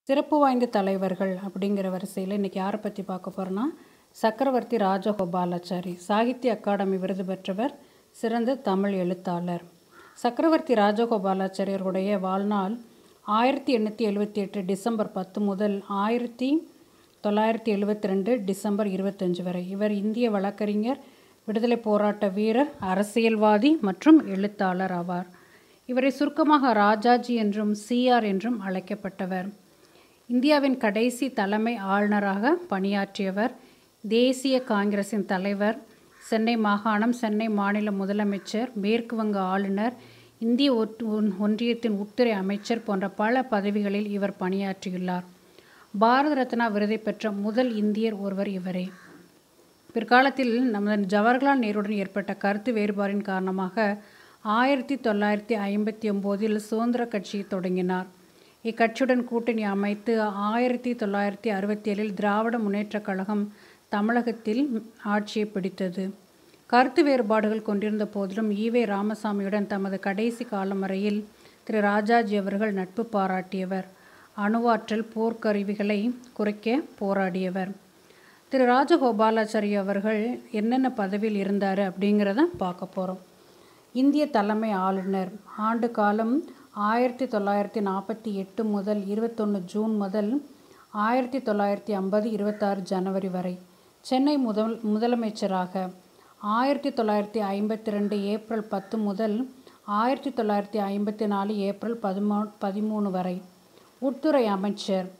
சிறப்பு வாய்ந்த தலைவர்கள் அப்படிங்கிற வரிசையில் இன்றைக்கி யாரை பற்றி பார்க்க போகிறோன்னா சக்கரவர்த்தி ராஜகோபாலாச்சாரி சாகித்ய அகாடமி விருது பெற்றவர் சிறந்த தமிழ் எழுத்தாளர் சக்கரவர்த்தி ராஜகோபாலாச்சாரியருடைய வாழ்நாள் ஆயிரத்தி எண்ணூற்றி எழுபத்தி எட்டு டிசம்பர் பத்து முதல் ஆயிரத்தி தொள்ளாயிரத்தி எழுபத்தி ரெண்டு டிசம்பர் இருபத்தஞ்சு வரை இவர் இந்திய வழக்கறிஞர் விடுதலை போராட்ட வீரர் அரசியல்வாதி மற்றும் எழுத்தாளர் ஆவார் இவரை சுருக்கமாக ராஜாஜி என்றும் சிஆர் என்றும் அழைக்கப்பட்டவர் இந்தியாவின் கடைசி தலைமை ஆளுநராக பணியாற்றியவர் தேசிய காங்கிரசின் தலைவர் சென்னை மாகாணம் சென்னை மாநில முதலமைச்சர் மேற்கு வங்க ஆளுநர் இந்திய ஒட்- ஒன்- ஒன்றியத்தின் உட்துறை அமைச்சர் போன்ற பல பதவிகளில் இவர் பணியாற்றியுள்ளார் பாரத ரத்னா விருதை பெற்ற முதல் இந்தியர் ஒருவர் இவரே பிற்காலத்தில் நமது ஜவஹர்லால் நேருடன் ஏற்பட்ட கருத்து வேறுபாடின் காரணமாக ஆயிரத்தி தொள்ளாயிரத்தி ஐம்பத்தி ஒம்போதில் சுதந்திர கட்சியை தொடங்கினார் இக்கட்சியுடன் கூட்டணி அமைத்து ஆயிரத்தி தொள்ளாயிரத்தி அறுபத்தி ஏழில் திராவிட முன்னேற்றக் கழகம் தமிழகத்தில் ஆட்சியை பிடித்தது கருத்து வேறுபாடுகள் கொண்டிருந்த போதிலும் ஈவே ராமசாமியுடன் தமது கடைசி காலம் வரையில் திரு ராஜாஜி அவர்கள் நட்பு பாராட்டியவர் அணுவாற்றல் போர்க்கருவிகளை குறைக்க போராடியவர் திரு ராஜகோபாலாச்சாரி அவர்கள் என்னென்ன பதவியில் இருந்தார் அப்படிங்கிறத பார்க்க போகிறோம் இந்திய தலைமை ஆளுநர் ஆண்டு காலம் ஆயிரத்தி தொள்ளாயிரத்தி நாற்பத்தி எட்டு முதல் இருபத்தொன்று ஜூன் முதல் ஆயிரத்தி தொள்ளாயிரத்தி ஐம்பது இருபத்தாறு ஜனவரி வரை சென்னை முதல் முதலமைச்சராக ஆயிரத்தி தொள்ளாயிரத்தி ஐம்பத்தி ரெண்டு ஏப்ரல் பத்து முதல் ஆயிரத்தி தொள்ளாயிரத்தி ஐம்பத்தி நாலு ஏப்ரல் பதிமூ பதிமூணு வரை உள்துறை அமைச்சர்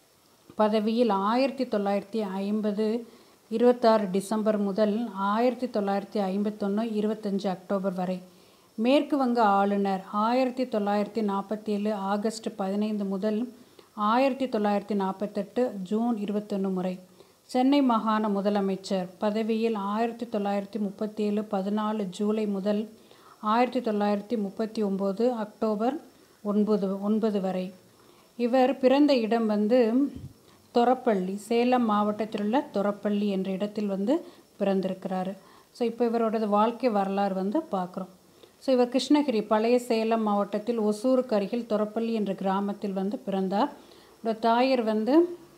பதவியில் ஆயிரத்தி தொள்ளாயிரத்தி ஐம்பது இருபத்தாறு டிசம்பர் முதல் ஆயிரத்தி தொள்ளாயிரத்தி ஐம்பத்தொன்று இருபத்தஞ்சு அக்டோபர் வரை மேற்கு வங்க ஆளுநர் ஆயிரத்தி தொள்ளாயிரத்தி நாற்பத்தி ஏழு ஆகஸ்ட் பதினைந்து முதல் ஆயிரத்தி தொள்ளாயிரத்தி நாற்பத்தெட்டு ஜூன் இருபத்தொன்று முறை சென்னை மாகாண முதலமைச்சர் பதவியில் ஆயிரத்தி தொள்ளாயிரத்தி முப்பத்தி ஏழு பதினாலு ஜூலை முதல் ஆயிரத்தி தொள்ளாயிரத்தி முப்பத்தி ஒம்பது அக்டோபர் ஒன்பது ஒன்பது வரை இவர் பிறந்த இடம் வந்து தொரப்பள்ளி சேலம் மாவட்டத்தில் உள்ள தொரப்பள்ளி என்ற இடத்தில் வந்து பிறந்திருக்கிறாரு ஸோ இப்போ இவரோடது வாழ்க்கை வரலாறு வந்து பார்க்குறோம் ஸோ இவர் கிருஷ்ணகிரி பழைய சேலம் மாவட்டத்தில் ஒசூருக்கு அருகில் தொரப்பள்ளி என்ற கிராமத்தில் வந்து பிறந்தார் இவரோட தாயர் வந்து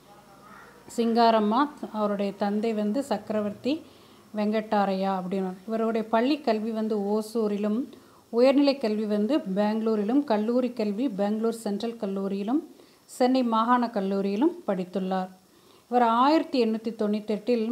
சிங்காரம்மா அவருடைய தந்தை வந்து சக்கரவர்த்தி வெங்கட்டாரையா அப்படின்னு இவருடைய பள்ளி கல்வி வந்து ஓசூரிலும் உயர்நிலை கல்வி வந்து பெங்களூரிலும் கல்லூரி கல்வி பெங்களூர் சென்ட்ரல் கல்லூரியிலும் சென்னை மாகாண கல்லூரியிலும் படித்துள்ளார் இவர் ஆயிரத்தி எண்ணூற்றி தொண்ணூத்தெட்டில்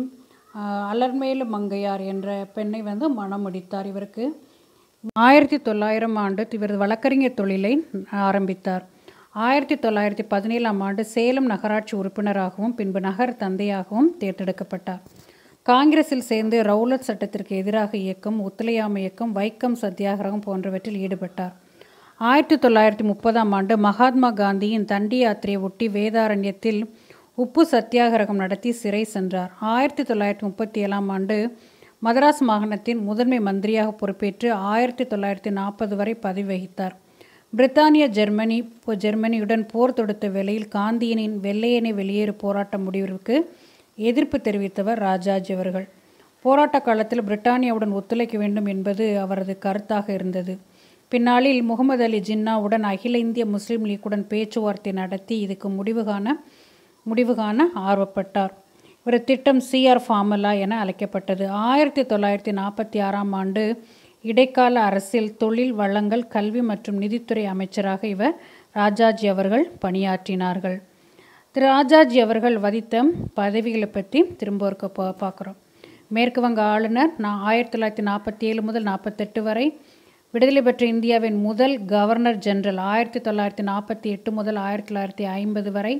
அலர்மேலு மங்கையார் என்ற பெண்ணை வந்து மணம் முடித்தார் இவருக்கு ஆயிரத்தி தொள்ளாயிரம் ஆண்டு இவர் வழக்கறிஞர் தொழிலை ஆரம்பித்தார் ஆயிரத்தி தொள்ளாயிரத்தி பதினேழாம் ஆண்டு சேலம் நகராட்சி உறுப்பினராகவும் பின்பு நகர தந்தையாகவும் தேர்ந்தெடுக்கப்பட்டார் காங்கிரஸில் சேர்ந்து ரவுலட் சட்டத்திற்கு எதிராக இயக்கம் ஒத்துழையாமை இயக்கம் வைக்கம் சத்தியாகிரகம் போன்றவற்றில் ஈடுபட்டார் ஆயிரத்தி தொள்ளாயிரத்தி முப்பதாம் ஆண்டு மகாத்மா காந்தியின் தண்டி யாத்திரையை ஒட்டி வேதாரண்யத்தில் உப்பு சத்தியாகிரகம் நடத்தி சிறை சென்றார் ஆயிரத்தி தொள்ளாயிரத்தி முப்பத்தி ஏழாம் ஆண்டு மதராஸ் மாகாணத்தின் முதன்மை மந்திரியாக பொறுப்பேற்று ஆயிரத்தி தொள்ளாயிரத்தி நாற்பது வரை பதவி வகித்தார் பிரித்தானிய ஜெர்மனி போ- ஜெர்மனியுடன் போர் தொடுத்த வேளையில் காந்தியனின் வெள்ளையனை வெளியேறு போராட்ட முடிவிற்கு எதிர்ப்பு தெரிவித்தவர் ராஜாஜி அவர்கள் போராட்ட காலத்தில் பிரிட்டானியாவுடன் ஒத்துழைக்க வேண்டும் என்பது அவரது கருத்தாக இருந்தது பின்னாளில் முகமது அலி ஜின்னாவுடன் அகில இந்திய முஸ்லீம் லீக்குடன் பேச்சுவார்த்தை நடத்தி இதுக்கு முடிவு காண முடிவு காண ஆர்வப்பட்டார் ஒரு திட்டம் சிஆர் ஃபார்முலா என அழைக்கப்பட்டது ஆயிரத்தி தொள்ளாயிரத்தி நாற்பத்தி ஆறாம் ஆண்டு இடைக்கால அரசியல் தொழில் வளங்கள் கல்வி மற்றும் நிதித்துறை அமைச்சராக இவர் ராஜாஜி அவர்கள் பணியாற்றினார்கள் திரு ராஜாஜி அவர்கள் வதித்த பதவிகளை பற்றி திரும்ப ஒருக்க பா பார்க்குறோம் மேற்கு வங்க ஆளுநர் நான் ஆயிரத்தி தொள்ளாயிரத்தி நாற்பத்தி ஏழு முதல் நாற்பத்தெட்டு வரை விடுதலை பெற்ற இந்தியாவின் முதல் கவர்னர் ஜெனரல் ஆயிரத்தி தொள்ளாயிரத்தி நாற்பத்தி எட்டு முதல் ஆயிரத்தி தொள்ளாயிரத்தி ஐம்பது வரை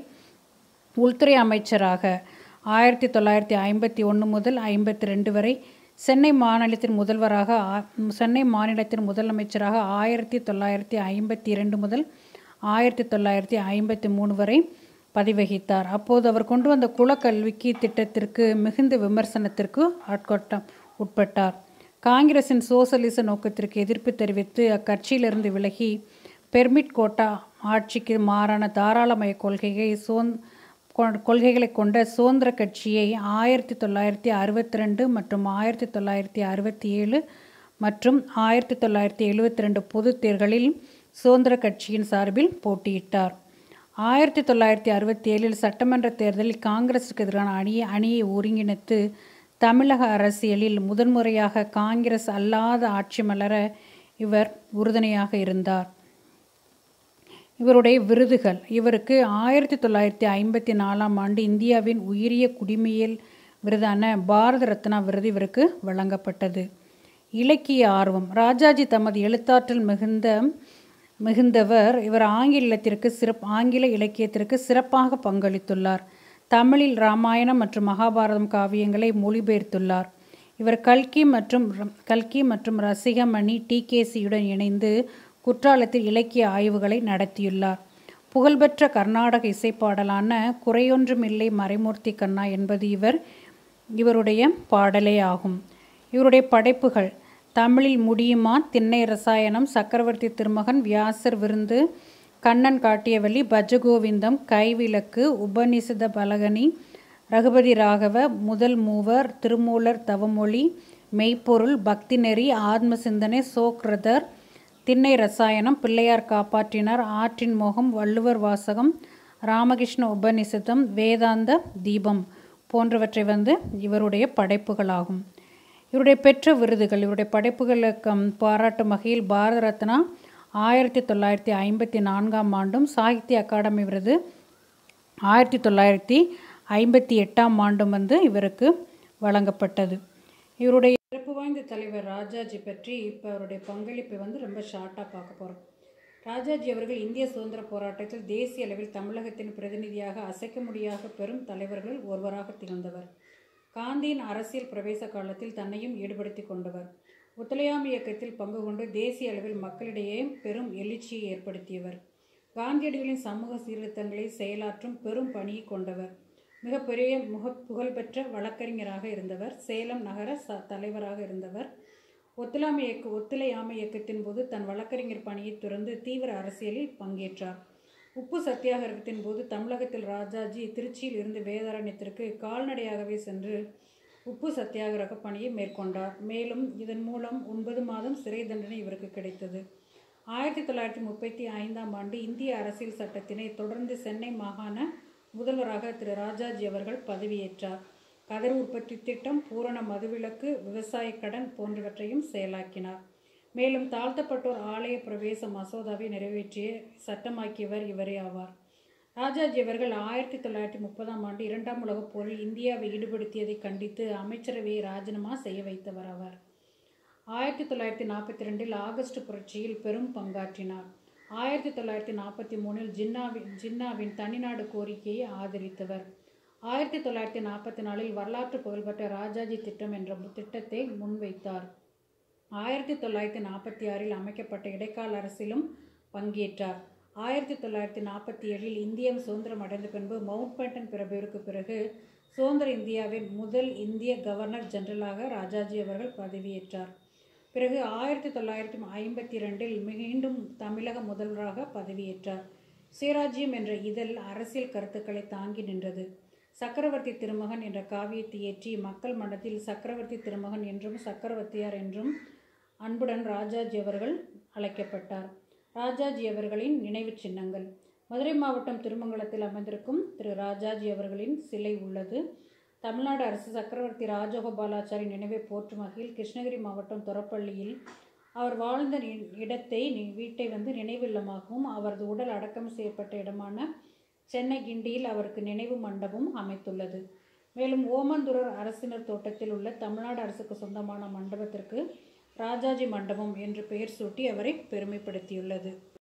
உள்துறை அமைச்சராக ஆயிரத்தி தொள்ளாயிரத்தி ஐம்பத்தி ஒன்று முதல் ஐம்பத்தி ரெண்டு வரை சென்னை மாநிலத்தின் முதல்வராக ஆ- சென்னை மாநிலத்தின் முதலமைச்சராக ஆயிரத்தி தொள்ளாயிரத்தி ஐம்பத்தி இரண்டு முதல் ஆயிரத்தி தொள்ளாயிரத்தி ஐம்பத்தி மூணு வரை பதவி வகித்தார் அப்போது அவர் கொண்டு வந்த குலக்கல்விக்கு திட்டத்திற்கு மிகுந்த விமர்சனத்திற்கு ஆட்கொட்டம் உட்பட்டார் காங்கிரசின் சோசலிச நோக்கத்திற்கு எதிர்ப்பு தெரிவித்து அக்கட்சியிலிருந்து விலகி பெர்மிட் கோட்டா ஆட்சிக்கு மாறான தாராளமய கொள்கையை சோன் கொ- கொள்கைகளை கொண்ட சுதந்திர கட்சியை ஆயிரத்தி தொள்ளாயிரத்தி அறுபத்தி ரெண்டு மற்றும் ஆயிரத்தி தொள்ளாயிரத்தி அறுபத்தி ஏழு மற்றும் ஆயிரத்தி தொள்ளாயிரத்தி எழுபத்தி ரெண்டு பொதுத் தேர்தலில் சுதந்திர கட்சியின் சார்பில் போட்டியிட்டார் ஆயிரத்தி தொள்ளாயிரத்தி அறுபத்தி ஏழில் சட்டமன்ற தேர்தலில் காங்கிரஸுக்கு எதிரான அணியை அணியை ஒருங்கிணைத்து தமிழக அரசியலில் முதன்முறையாக காங்கிரஸ் அல்லாத ஆட்சி மலர இவர் உறுதுணையாக இருந்தார் இவருடைய விருதுகள் இவருக்கு ஆயிரத்தி தொள்ளாயிரத்தி ஐம்பத்தி நாலாம் ஆண்டு இந்தியாவின் உயரிய குடிமையியல் விருதான பாரத ரத்னா விருது இவருக்கு வழங்கப்பட்டது இலக்கிய ஆர்வம் ராஜாஜி தமது எழுத்தாற்றல் மிகுந்த மிகுந்தவர் இவர் ஆங்கிலத்திற்கு சிறப் ஆங்கில இலக்கியத்திற்கு சிறப்பாக பங்களித்துள்ளார் தமிழில் ராமாயணம் மற்றும் மகாபாரதம் காவியங்களை மொழிபெயர்த்துள்ளார் இவர் கல்கி மற்றும் கல்கி மற்றும் ரசிகமணி டிகேசியுடன் இணைந்து குற்றாலத்தில் இலக்கிய ஆய்வுகளை நடத்தியுள்ளார் புகழ்பெற்ற கர்நாடக இசைப்பாடலான குறையொன்றுமில்லை மறைமூர்த்தி கண்ணா என்பது இவர் இவருடைய பாடலே ஆகும் இவருடைய படைப்புகள் தமிழில் முடியுமா திண்ணை ரசாயனம் சக்கரவர்த்தி திருமகன் வியாசர் விருந்து கண்ணன் காட்டியவள்ளி பஜகோவிந்தம் கைவிளக்கு உபநிஷத பலகனி ரகுபதி ராகவ முதல் மூவர் திருமூலர் தவமொழி மெய்ப்பொருள் பக்தி நெறி ஆத்ம சிந்தனை சோக்ரதர் திண்ணை ரசாயனம் பிள்ளையார் காப்பாற்றினார் ஆற்றின் மோகம் வள்ளுவர் வாசகம் ராமகிருஷ்ண உபநிஷதம் வேதாந்த தீபம் போன்றவற்றை வந்து இவருடைய படைப்புகளாகும் இவருடைய பெற்ற விருதுகள் இவருடைய படைப்புகளுக்கு பாராட்டும் வகையில் பாரத ரத்னா ஆயிரத்தி தொள்ளாயிரத்தி ஐம்பத்தி நான்காம் ஆண்டும் சாகித்ய அகாடமி விருது ஆயிரத்தி தொள்ளாயிரத்தி ஐம்பத்தி எட்டாம் ஆண்டும் வந்து இவருக்கு வழங்கப்பட்டது இவருடைய சிறப்பு வாய்ந்த தலைவர் ராஜாஜி பற்றி இப்போ அவருடைய பங்களிப்பை வந்து ரொம்ப ஷார்ட்டாக பார்க்க போகிறோம் ராஜாஜி அவர்கள் இந்திய சுதந்திர போராட்டத்தில் தேசிய அளவில் தமிழகத்தின் பிரதிநிதியாக அசைக்க முடியாத பெரும் தலைவர்கள் ஒருவராக திகழ்ந்தவர் காந்தியின் அரசியல் பிரவேச காலத்தில் தன்னையும் ஈடுபடுத்தி கொண்டவர் ஒத்துழையாமை இயக்கத்தில் பங்கு கொண்டு தேசிய அளவில் மக்களிடையே பெரும் எழுச்சியை ஏற்படுத்தியவர் காந்தியடிகளின் சமூக சீர்திருத்தங்களை செயலாற்றும் பெரும் பணியை கொண்டவர் மிகப்பெரிய முக புகழ்பெற்ற வழக்கறிஞராக இருந்தவர் சேலம் நகர ச தலைவராக இருந்தவர் ஒத்துழையாமை இயக்க ஒத்துழையாமை இயக்கத்தின் போது தன் வழக்கறிஞர் பணியை துறந்து தீவிர அரசியலில் பங்கேற்றார் உப்பு சத்தியாகிரகத்தின் போது தமிழகத்தில் ராஜாஜி திருச்சியில் இருந்து வேதாரண்யத்திற்கு கால்நடையாகவே சென்று உப்பு சத்தியாகிரக பணியை மேற்கொண்டார் மேலும் இதன் மூலம் ஒன்பது மாதம் சிறை தண்டனை இவருக்கு கிடைத்தது ஆயிரத்தி தொள்ளாயிரத்தி முப்பத்தி ஐந்தாம் ஆண்டு இந்திய அரசியல் சட்டத்தினை தொடர்ந்து சென்னை மாகாண முதல்வராக திரு ராஜாஜி அவர்கள் பதவியேற்றார் கதர் உற்பத்தி திட்டம் பூரண மதுவிலக்கு விவசாய கடன் போன்றவற்றையும் செயலாக்கினார் மேலும் தாழ்த்தப்பட்டோர் ஆலய பிரவேச மசோதாவை நிறைவேற்றிய சட்டமாக்கியவர் இவரே ஆவார் ராஜாஜி அவர்கள் ஆயிரத்தி தொள்ளாயிரத்தி முப்பதாம் ஆண்டு இரண்டாம் உலகப் போரில் இந்தியாவை ஈடுபடுத்தியதை கண்டித்து அமைச்சரவையை ராஜினாமா செய்ய வைத்தவர் அவர் ஆயிரத்தி தொள்ளாயிரத்தி நாற்பத்தி ரெண்டில் ஆகஸ்ட் புரட்சியில் பெரும் பங்காற்றினார் ஆயிரத்தி தொள்ளாயிரத்தி நாற்பத்தி மூணில் ஜின்னாவின் ஜின்னாவின் தனிநாடு கோரிக்கையை ஆதரித்தவர் ஆயிரத்தி தொள்ளாயிரத்தி நாற்பத்தி நாலில் வரலாற்று புகழ்பெற்ற ராஜாஜி திட்டம் என்ற திட்டத்தை முன்வைத்தார் ஆயிரத்தி தொள்ளாயிரத்தி நாற்பத்தி ஆறில் அமைக்கப்பட்ட இடைக்கால அரசிலும் பங்கேற்றார் ஆயிரத்தி தொள்ளாயிரத்தி நாற்பத்தி ஏழில் இந்தியம் சுதந்திரம் அடைந்த பின்பு மவுண்ட் பேட்டன் பிறப்பிற்கு பிறகு சுதந்திர இந்தியாவின் முதல் இந்திய கவர்னர் ஜெனரலாக ராஜாஜி அவர்கள் பதவியேற்றார் பிறகு ஆயிரத்தி தொள்ளாயிரத்தி ஐம்பத்தி ரெண்டில் மீண்டும் தமிழக முதல்வராக பதவியேற்றார் சுயராஜ்யம் என்ற இதழ் அரசியல் கருத்துக்களை தாங்கி நின்றது சக்கரவர்த்தி திருமகன் என்ற காவியத்தை இயற்றி மக்கள் மனத்தில் சக்கரவர்த்தி திருமகன் என்றும் சக்கரவர்த்தியார் என்றும் அன்புடன் ராஜாஜி அவர்கள் அழைக்கப்பட்டார் ராஜாஜி அவர்களின் நினைவுச் சின்னங்கள் மதுரை மாவட்டம் திருமங்கலத்தில் அமைந்திருக்கும் திரு ராஜாஜி அவர்களின் சிலை உள்ளது தமிழ்நாடு அரசு சக்கரவர்த்தி ராஜகோபாலாச்சாரி நினைவை போற்றும் வகையில் கிருஷ்ணகிரி மாவட்டம் தொரப்பள்ளியில் அவர் வாழ்ந்த நி- இடத்தை நி- வீட்டை வந்து நினைவில்லமாகவும் அவரது உடல் அடக்கம் செய்யப்பட்ட இடமான சென்னை கிண்டியில் அவருக்கு நினைவு மண்டபம் அமைத்துள்ளது மேலும் ஓமந்தூரர் அரசினர் தோட்டத்தில் உள்ள தமிழ்நாடு அரசுக்கு சொந்தமான மண்டபத்திற்கு ராஜாஜி மண்டபம் என்று பெயர் சூட்டி அவரை பெருமைப்படுத்தியுள்ளது